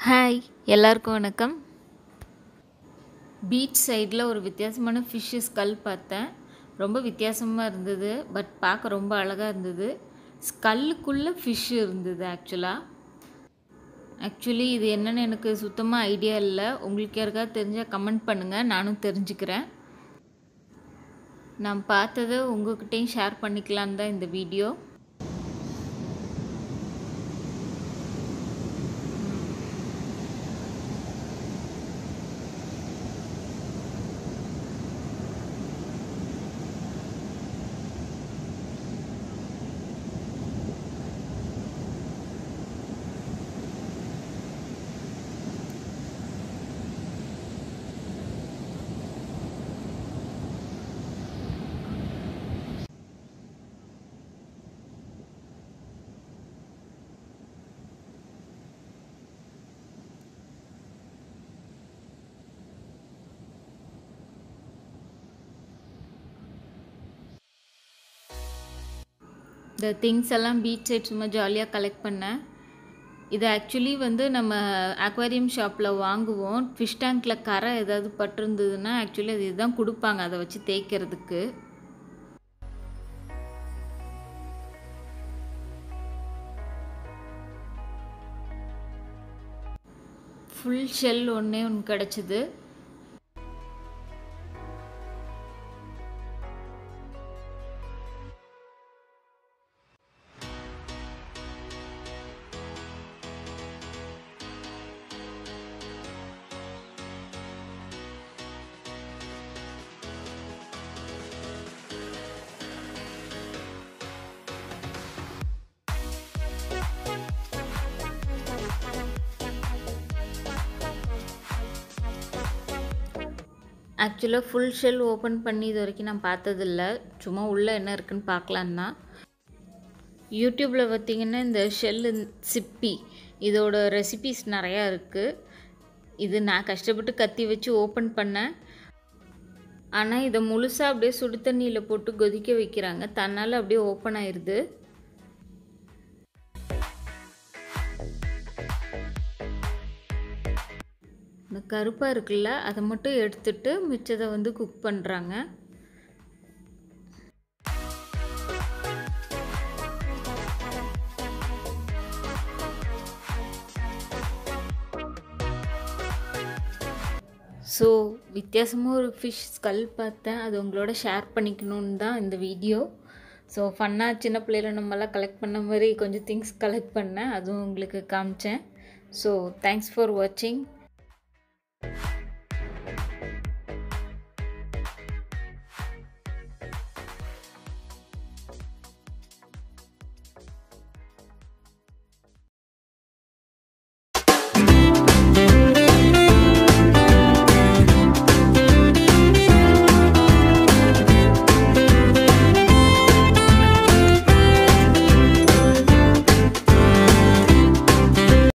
hi எல்லாருக்கும் வணக்கம் beach சைடில் ஒரு வித்தியாசமான ஃபிஷ்ஷு ஸ்கல் பார்த்தேன் ரொம்ப வித்தியாசமாக இருந்தது பட் பார்க்க ரொம்ப அழகாக இருந்தது ஸ்கல்லுக்குள்ளே ஃபிஷ் இருந்தது ஆக்சுவலாக ஆக்சுவலி இது என்னன்னு எனக்கு சுத்தமாக ஐடியா இல்லை உங்களுக்கு யாருக்காவது தெரிஞ்சால் கமெண்ட் பண்ணுங்கள் நானும் தெரிஞ்சுக்கிறேன் நான் பார்த்ததை உங்ககிட்டையும் ஷேர் பண்ணிக்கலான்னு தான் இந்த வீடியோ இந்த திங்ஸ் எல்லாம் பீச் சைட் சும்மா ஜாலியாக கலெக்ட் பண்ணேன் இது ஆக்சுவலி வந்து நம்ம அக்வாரியம் ஷாப்பில் வாங்குவோம் ஃபிஷ் டேங்க்கில் கரை ஏதாவது பட்டிருந்ததுன்னா ஆக்சுவலி அது இதுதான் கொடுப்பாங்க அதை வச்சு தேய்க்கிறதுக்கு ஃபுல் ஷெல் ஒன்றே ஒன்று கிடச்சிது ஆக்சுவலாக ஃபுல் ஷெல் ஓப்பன் பண்ணி இது வரைக்கும் நான் பார்த்ததில்ல சும்மா உள்ளே என்ன இருக்குன்னு பார்க்கலான்னு தான் யூடியூப்பில் பார்த்தீங்கன்னா இந்த ஷெல்லு சிப்பி இதோட ரெசிபீஸ் நிறையா இருக்குது இது நான் கஷ்டப்பட்டு கத்தி வச்சு ஓப்பன் பண்ணேன் ஆனால் இதை முழுசாக அப்படியே சுடு தண்ணியில் போட்டு கொதிக்க வைக்கிறாங்க தன்னால் அப்படியே ஓப்பன் ஆயிடுது இந்த கருப்பாக இருக்குல்ல அதை மட்டும் எடுத்துட்டு மிச்சத்தை வந்து குக் பண்ணுறாங்க ஸோ வித்தியாசமாக ஒரு ஃபிஷ் ஸ்கல் பார்த்தேன் அது உங்களோட ஷேர் பண்ணிக்கணுன்னு தான் இந்த வீடியோ ஸோ ஃபன்னாக சின்ன பிள்ளையில நம்மளாம் கலெக்ட் பண்ண மாதிரி கொஞ்சம் திங்ஸ் கலெக்ட் பண்ணேன் அதுவும் உங்களுக்கு காமிச்சேன் ஸோ தேங்க்ஸ் ஃபார் வாட்சிங்